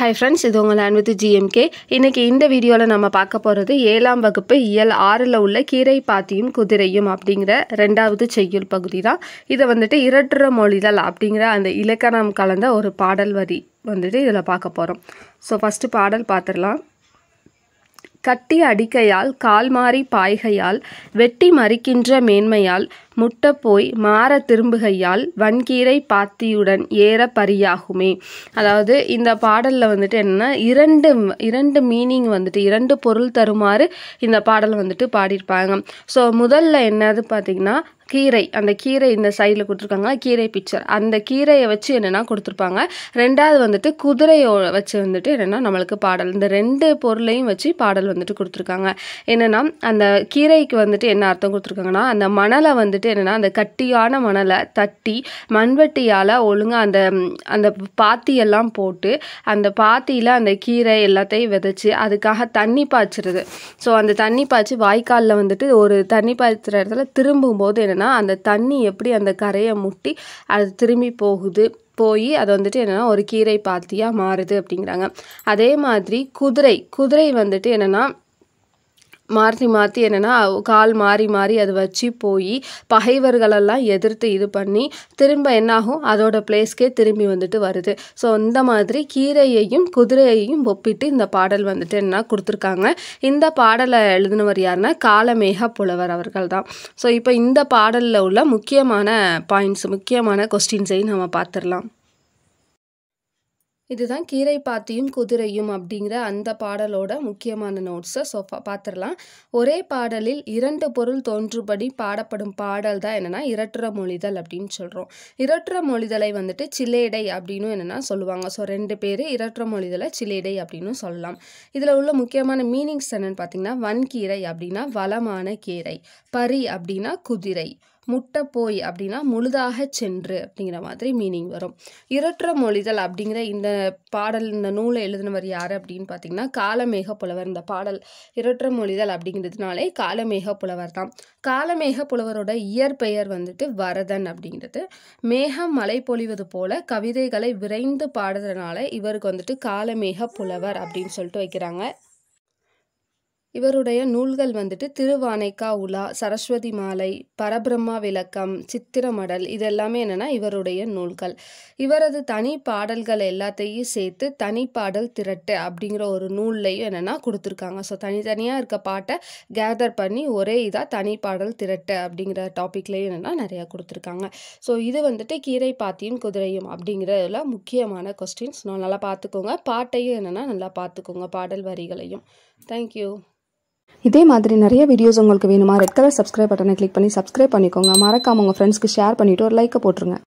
hi friends இது உங்கள் land with GMK இன்றைக்கி இந்த வீடியோவில் நம்ம பார்க்க போகிறது ஏழாம் வகுப்பு இயல் ஆறில் உள்ள கீரை பாத்தியும் குதிரையும் அப்படிங்கிற ரெண்டாவது செய்யுள் பகுதி தான் இதை வந்துட்டு இரட்டுற மொழிதல் அப்படிங்கிற அந்த இலக்கணம் கலந்த ஒரு பாடல் வரி வந்துட்டு இதில் பார்க்க போகிறோம் ஸோ ஃபஸ்ட்டு பாடல் பார்த்துடலாம் கட்டி அடிக்கையால் கால் மாறி பாய்கையால் வெட்டி மறிக்கின்ற மேன்மையால் முட்ட போய் மாற திரும்புகையால் வன்கீரை பாத்தியுடன் ஏற பரியாகுமே அதாவது இந்த பாடலில் வந்துட்டு என்னென்னா இரண்டு இரண்டு மீனிங் வந்துட்டு இரண்டு பொருள் தருமாறு இந்த பாடல் வந்துட்டு பாடியிருப்பாங்க ஸோ முதல்ல என்னது பார்த்திங்கன்னா கீரை அந்த கீரை இந்த சைடில் கொடுத்துருக்காங்க கீரை பிக்சர் அந்த கீரையை வச்சு என்னென்னா கொடுத்துருப்பாங்க ரெண்டாவது வந்துட்டு குதிரையோ வச்சு வந்துட்டு என்னென்னா நம்மளுக்கு பாடல் இந்த ரெண்டு பொருளையும் வச்சு பாடல் வந்துட்டு கொடுத்துருக்காங்க என்னென்னா அந்த கீரைக்கு வந்துட்டு என்ன அர்த்தம் கொடுத்துருக்காங்கன்னா அந்த மணலை வந்துட்டு என்னென்னா அந்த கட்டியான மணலை தட்டி மண்வெட்டியால் ஒழுங்காக அந்த அந்த பாத்தியெல்லாம் போட்டு அந்த பாத்தியில் அந்த கீரை எல்லாத்தையும் விதைச்சி அதுக்காக தண்ணி பாய்ச்சிருது ஸோ அந்த தண்ணி பாய்ச்சி வாய்க்காலில் வந்துட்டு ஒரு தண்ணி பாய்ச்சுற இடத்துல திரும்பும்போது என்னென்னா அந்த தண்ணி எப்படி அந்த கரையை முட்டி அது திரும்பி போகுது போய் அது வந்துட்டு என்னென்னா ஒரு கீரை பாத்தியாக மாறுது அப்படிங்கிறாங்க அதே மாதிரி குதிரை குதிரை வந்துட்டு என்னென்னா மாற்றி மாற்றி என்னென்னா கால் மாறி மாறி அதை வச்சு போய் பகைவர்களெல்லாம் எதிர்த்து இது பண்ணி திரும்ப என்னாகும் அதோட பிளேஸ்க்கே திரும்பி வந்துட்டு வருது ஸோ இந்த மாதிரி கீரையையும் குதிரையையும் ஒப்பிட்டு இந்த பாடல் வந்துட்டு என்ன கொடுத்துருக்காங்க இந்த பாடலை எழுதினவர் யாருன்னா காலமேக புலவர் அவர்கள் தான் ஸோ இப்போ இந்த பாடலில் உள்ள முக்கியமான பாயிண்ட்ஸ் முக்கியமான கொஸ்டின்ஸையும் நம்ம பார்த்துடலாம் இதுதான் கீரை பாத்தியும் குதிரையும் அப்படிங்கிற அந்த பாடலோட முக்கியமான நோட்ஸை ஸோ பார்த்துடலாம் ஒரே பாடலில் இரண்டு பொருள் தோன்றுபடி பாடப்படும் பாடல் தான் என்னென்னா இரட்டுற மொழிதல் அப்படின்னு சொல்கிறோம் இரட்டுற மொழிதலை வந்துட்டு சிலேடை அப்படின்னு என்னென்னா சொல்லுவாங்க ஸோ ரெண்டு பேர் இரட்டுற மொழிதலை சிலேடை அப்படின்னு சொல்லலாம் இதில் உள்ள முக்கியமான மீனிங்ஸ் என்னென்னு பார்த்தீங்கன்னா வன்கீரை அப்படின்னா வளமான கீரை பரி அப்படின்னா குதிரை முட்டை போய் அப்படின்னா முழுதாக சென்று அப்படிங்கிற மாதிரி மீனிங் வரும் இரட்டுற மொழிதல் அப்படிங்கிற இந்த பாடல் இந்த நூலை எழுதினவர் யார் அப்படின்னு பார்த்தீங்கன்னா காலமேக புலவர் இந்த பாடல் இரட்டுற மொழிதல் அப்படிங்கிறதுனாலே காலமேக புலவர் தான் காலமேக புலவரோட இயற்பெயர் வந்துட்டு வரதன் அப்படிங்கிறது மேகம் மழை பொழிவது போல கவிதைகளை விரைந்து பாடுறதுனால இவருக்கு வந்துட்டு காலமேக புலவர் அப்படின்னு சொல்லிட்டு வைக்கிறாங்க இவருடைய நூல்கள் வந்துட்டு திருவானைக்கா உலா சரஸ்வதி மாலை பரபிரம்மா விளக்கம் சித்திரமடல் இது எல்லாமே என்னென்னா இவருடைய நூல்கள் இவரது தனி பாடல்கள் எல்லாத்தையும் சேர்த்து தனி பாடல் திரட்டு அப்படிங்கிற ஒரு நூல்லையும் என்னென்னா கொடுத்துருக்காங்க ஸோ தனித்தனியாக இருக்க பாட்டை கேதர் பண்ணி ஒரே இதாக தனி பாடல் திரட்டு அப்படிங்கிற டாப்பிக்லேயும் என்னென்னா நிறையா கொடுத்துருக்காங்க ஸோ இது வந்துட்டு கீரை பாத்தியும் குதிரையும் அப்படிங்கிறதுல முக்கியமான கொஸ்டின்ஸ் நான் நல்லா பார்த்துக்கோங்க பாட்டையும் என்னென்னா நல்லா பார்த்துக்கோங்க பாடல் வரிகளையும் தேங்க்யூ இதே மாதிரி நிறைய வீடியோஸ் உங்களுக்கு வேணுமா ரெட் கலர் சப்ஸ்கிரைப் பட்டனை கிளிக் பண்ணி சப்ஸ்கிரைப் பண்ணிக்கோங்க மறக்காம உங்கள் ஃப்ரெண்ட்ஸ்க்கு ஷேர் பண்ணிவிட்டு ஒரு லைக்கை போட்டுருங்க